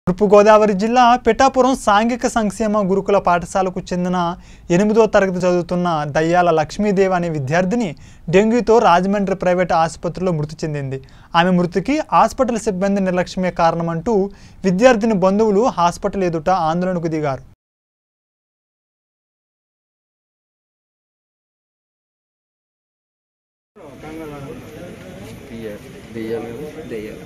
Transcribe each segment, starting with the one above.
తూర్పుగోదావరి జిల్లా పిఠాపురం సాంఘిక సంక్షేమ గురుకుల పాఠశాలకు చెందిన ఎనిమిదో తరగతి చదువుతున్న దయ్యాల లక్ష్మీదేవి అనే విద్యార్థిని డెంగ్యూతో రాజమండ్రి ప్రైవేట్ ఆసుపత్రిలో మృతి చెందింది ఆమె మృతికి హాస్పిటల్ సిబ్బంది నిర్లక్ష్యమే కారణమంటూ విద్యార్థిని బంధువులు హాస్పిటల్ ఎదుట ఆందోళనకు దిగారు దెయ్యాలు దెయ్యాలు దెయ్యాలు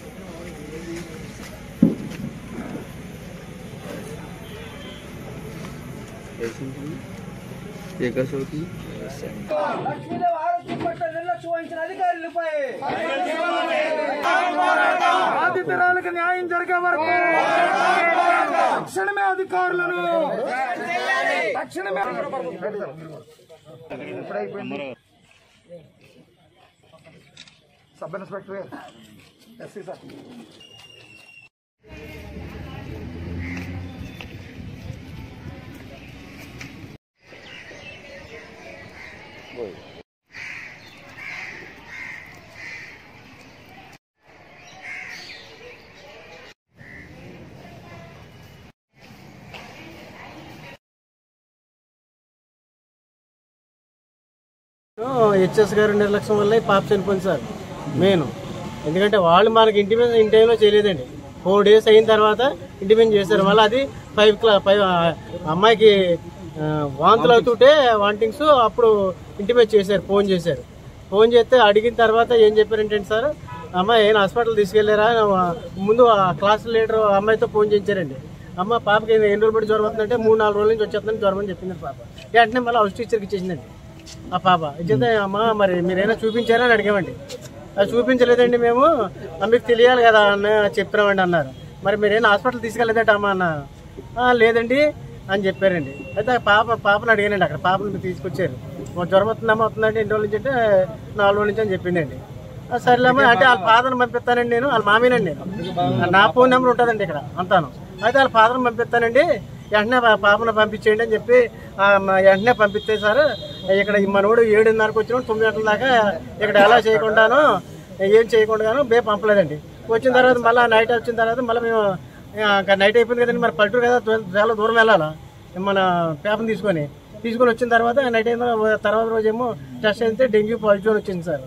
వేసింది ఏ కసు అవుతుంది లక్ష్మీదేవి ఆరోగ్యం పట్ల నిర్లక్ష్యం వహించిన అధికారులపై బాధితురాలకు న్యాయం జరిగే వరకు తక్షణమే అధికారులను తక్షణమే sub inspector SC sir HS గారి నిర్లక్ష్యం వల్ల ఈ పాప చనిపోయింది సార్ మెయిన్ ఎందుకంటే వాళ్ళు మనకి ఇంటిమేట్ ఇన్ టైంలో చేయలేదండి ఫోర్ డేస్ అయిన తర్వాత ఇంటిమేట్ చేశారు మళ్ళీ అది ఫైవ్ క్లా ఫైవ్ ఆ, అమ్మాయికి ఆ, వాంతులు అవుతుంటే వాంటింగ్స్ అప్పుడు ఇంటిమేట్ చేశారు ఫోన్ చేశారు ఫోన్ చేస్తే అడిగిన తర్వాత ఏం చెప్పారంటే సార్ అమ్మాయి ఏం హాస్పిటల్ తీసుకెళ్లారా ముందు ఆ క్లాస్ లీడర్ అమ్మాయితో ఫోన్ చేయించారండి అమ్మ పాపకి ఎన్ని రోజులు బట్టి జ్వరం వస్తుందంటే మూడు నాలుగు రోజుల నుంచి వచ్చేస్తుందని జ్వరం అని చెప్పింది పాప వెంటనే మళ్ళీ హౌస్ టీచర్కి ఇచ్చేసిందండి ఆ పాప ఇచ్చేస్తే అమ్మ మరి మీరైనా చూపించారా అని అడిగామండి అది చూపించలేదండి మేము "ఆ, మీకు తెలియాలి కదా అన్న చెప్తున్నామండి అన్నారు మరి మీరైనా హాస్పిటల్ తీసుకెళ్ళలేదట అమ్మ అన్నారు "ఆ, లేదండి అని చెప్పారండి అయితే ఆ పాప పాపను అడిగానండి అక్కడ పాపను తీసుకొచ్చారు "ఓ, జ్వరం వస్తుందమ్మా వస్తుందంటే ఎన్ని రోజుల నుంచి అంటే నాలుగు రోజుల నుంచి అని చెప్పిందండి "ఆ, సర్లేమ్మా అంటే వాళ్ళ ఫాదర్ని పంపిస్తానండి నేను వాళ్ళ మామీనండి నేను నా ఫోన్ నెంబర్ ఉంటుందండి ఇక్కడ అంతాను అయితే వాళ్ళ ఫాదర్ని పంపిస్తానండి వెంటనే పా- పాపను పంపించేయండి అని చెప్పి ఆ, మ- వెంటనే పంపిస్తే సార్ ఇక్కడ ఈ మనోడు ఏడున్నరకు వచ్చిన తొమ్మిది గంటల దాకా ఇక్కడ ఎలా చేయకుండాను ఏం చేయకుండాను బే పంపలేదండి వచ్చిన తర్వాత మళ్ళీ నైట్ వచ్చిన తర్వాత మళ్ళీ మేము ఆ, ఇంకా నైట్ అయిపోయింది కదండి మరి పల్లెటూరు కదా దూ- చాలా దూరం వెళ్ళాలా మన పేపర్ని తీసుకొని తీసుకొని వచ్చిన తర్వాత నైట్ అయిన తర్వాత రోజేమో టెస్ట్ అయితే డెంగ్యూ పాజిటివ్ వచ్చింది సార్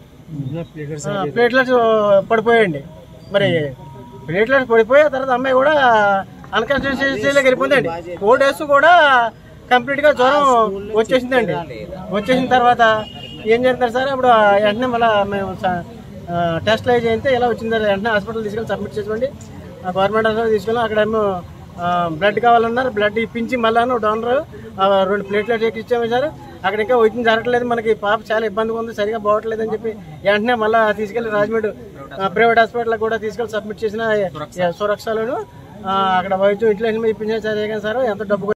ప్లేట్లెట్స్ పడిపోయాయండి మరి ప్లేట్లెట్స్ పడిపోయి ఆ తర్వాత అమ్మాయి కూడా అన్కాన్షియస్లోకి వెళ్ళిపోయిందండి ఫోర్ డేస్ కూడా కంప్లీట్ గా జ్వరం వచ్చేసిందండి వచ్చేసిన తర్వాత ఏం చేస్తారు సార్ అప్పుడు వెంటనే మళ్ళీ మేము టెస్ట్ అయి చేస్తే ఇలా వచ్చింది వెంటనే హాస్పిటల్ తీసుకెళ్ళి సబ్మిట్ చేసుకోండి గవర్నమెంట్ హాస్పిటల్ తీసుకెళ్ళి అక్కడ ఏమో బ్లడ్ కావాలన్నారు బ్లడ్ ఇప్పించి మళ్ళీ డోనర్ రెండు ప్లేట్లెట్ ఎక్కిచ్చాము సార్ అక్కడ ఇంకా వైద్యం జరగట్లేదు మనకి పాప చాలా ఇబ్బందిగా ఉంది సరిగా బాగట్లేదు అని చెప్పి వెంటనే మళ్ళీ తీసుకెళ్లి రాజమండ్రి ప్రైవేట్ హాస్పిటల్ కూడా తీసుకెళ్లి సబ్మిట్ చేసిన సురక్షలను అక్కడ వైద్యం ఇంట్లో ఇప్పించారు సరే కానీ సార్ ఎంత డబ్బు